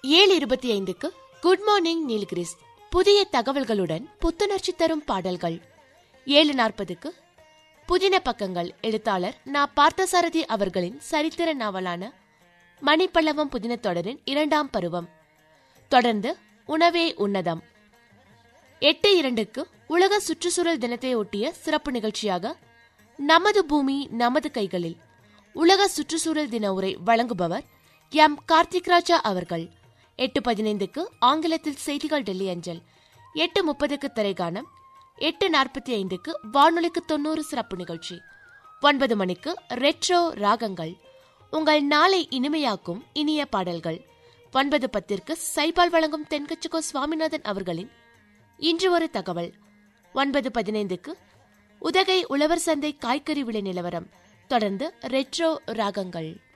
ஏழு இருபத்தி ஐந்துக்கு குட் மார்னிங் நீல்கிரிஸ் புதிய தகவல்களுடன் புத்துணர்ச்சி தரும் பாடல்கள் ஏழு நாற்பதுக்கு புதின பக்கங்கள் எழுத்தாளர் நா பார்த்தசாரதி அவர்களின் சரித்திர நாவலான மணிப்பல்லவம் புதின தொடரின் இரண்டாம் பருவம் தொடர்ந்து உணவே உன்னதம் எட்டு இரண்டுக்கு உலக சுற்றுச்சூழல் தினத்தை ஒட்டிய சிறப்பு நிகழ்ச்சியாக நமது பூமி நமது கைகளில் உலக சுற்றுச்சூழல் தின உரை வழங்குபவர் எம் கார்த்திக் ராஜா அவர்கள் எட்டு பதினைந்துக்கு ஆங்கிலத்தில் செய்திகள் டெல்லி அஞ்சல் எட்டு முப்பதுக்கு திரைகானம் எட்டு நாற்பத்தி ஐந்துக்கு வானொலிக்கு தொண்ணூறு சிறப்பு நிகழ்ச்சி ஒன்பது மணிக்கு ரெட்ரோ ராகங்கள் உங்கள் நாளை இனிமையாக்கும் இனிய பாடல்கள் ஒன்பது பத்திற்கு சைபால் வழங்கும் தென்கச்சுக்கோ சுவாமிநாதன் அவர்களின் இன்று ஒரு தகவல் ஒன்பது பதினைந்துக்கு உதகை உழவர் சந்தை காய்கறி விலை நிலவரம் தொடர்ந்து ரெட்ரோ ராகங்கள்